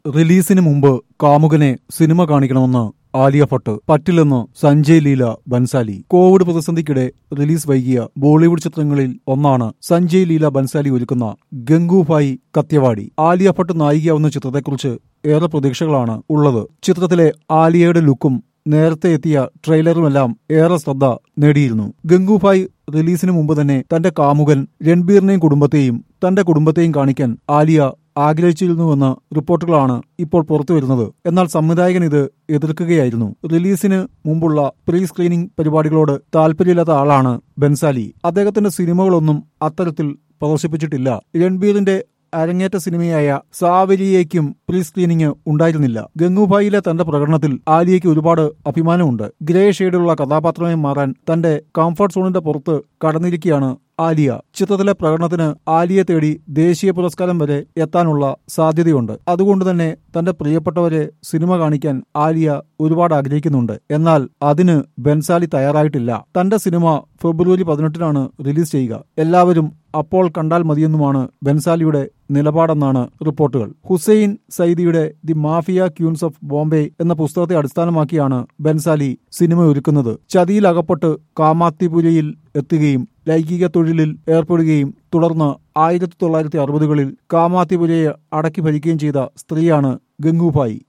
റിലീസിന് മുമ്പ് കാമുകനെ സിനിമ കാണിക്കണമെന്ന് ആലിയ ഭട്ട് പറ്റില്ലെന്ന് സഞ്ജയ് ലീല ബൻസാലി കോവിഡ് പ്രതിസന്ധിക്കിടെ റിലീസ് വൈകിയ ബോളിവുഡ് ചിത്രങ്ങളിൽ ഒന്നാണ് സഞ്ജയ് ലീല ബൻസാലി ഒരുക്കുന്ന ഗംഗുഭായി കത്യവാടി ആലിയ ഭട്ട് നായികയാവുന്ന ചിത്രത്തെക്കുറിച്ച് ഏറെ പ്രതീക്ഷകളാണ് ഉള്ളത് ചിത്രത്തിലെ ആലിയയുടെ ലുക്കും നേരത്തെ എത്തിയ ട്രെയിലറുമെല്ലാം ഏറെ ശ്രദ്ധ നേടിയിരുന്നു ഗംഗുഭായ് റിലീസിന് മുമ്പ് തന്നെ തന്റെ കാമുകൻ രൺബീറിനെയും കുടുംബത്തെയും തന്റെ കുടുംബത്തെയും കാണിക്കാൻ ആലിയ ആഗ്രഹിച്ചിരുന്നുവെന്ന റിപ്പോർട്ടുകളാണ് ഇപ്പോൾ പുറത്തുവരുന്നത് എന്നാൽ സംവിധായകൻ ഇത് എതിർക്കുകയായിരുന്നു റിലീസിന് മുമ്പുള്ള പ്രീ സ്ക്രീനിംഗ് പരിപാടികളോട് താല്പര്യമില്ലാത്ത ആളാണ് ബൻസാലി അദ്ദേഹത്തിന്റെ സിനിമകളൊന്നും അത്തരത്തിൽ പ്രദർശിപ്പിച്ചിട്ടില്ല രൺബീറിന്റെ അരങ്ങേറ്റ സിനിമയായ സാവരിയേക്കും പ്രീ സ്ക്രീനിംഗ് ഉണ്ടായിരുന്നില്ല ഗംഗുഭായിലെ തന്റെ പ്രകടനത്തിൽ ആലിയയ്ക്ക് ഒരുപാട് അഭിമാനമുണ്ട് ഗ്രേ ഷെയ്ഡുള്ള കഥാപാത്രമായി മാറാൻ തന്റെ കംഫർട്ട് സോണിന്റെ പുറത്ത് കടന്നിരിക്കുകയാണ് ആലിയ ചിത്രത്തിലെ പ്രകടനത്തിന് ആലിയെ തേടി ദേശീയ പുരസ്കാരം വരെ എത്താനുള്ള സാധ്യതയുണ്ട് അതുകൊണ്ട് തന്നെ തന്റെ പ്രിയപ്പെട്ടവരെ സിനിമ കാണിക്കാൻ ആലിയ ഒരുപാട് ആഗ്രഹിക്കുന്നുണ്ട് എന്നാൽ അതിന് ബൻസാലി തയ്യാറായിട്ടില്ല തന്റെ സിനിമ ഫെബ്രുവരി പതിനെട്ടിനാണ് റിലീസ് ചെയ്യുക എല്ലാവരും അപ്പോൾ കണ്ടാൽ മതിയെന്നുമാണ് ബൻസാലിയുടെ നിലപാടെന്നാണ് റിപ്പോർട്ടുകൾ ഹുസൈൻ സൈദിയുടെ the mafia queens of Bombay എന്ന പുസ്തകത്തെ അടിസ്ഥാനമാക്കിയാണ് ബൻസാലി സിനിമ ഒരുക്കുന്നത് ചതിയിൽ അകപ്പെട്ട് കാമാത്തിപുരയിൽ എത്തുകയും ലൈംഗിക തൊഴിലിൽ ഏർപ്പെടുകയും തുടർന്ന് ആയിരത്തി തൊള്ളായിരത്തി അറുപതുകളിൽ കാമാത്തിപുരയെ അടക്കി ഭരിക്കുകയും ചെയ്ത സ്ത്രീയാണ് ഗംഗുഭായി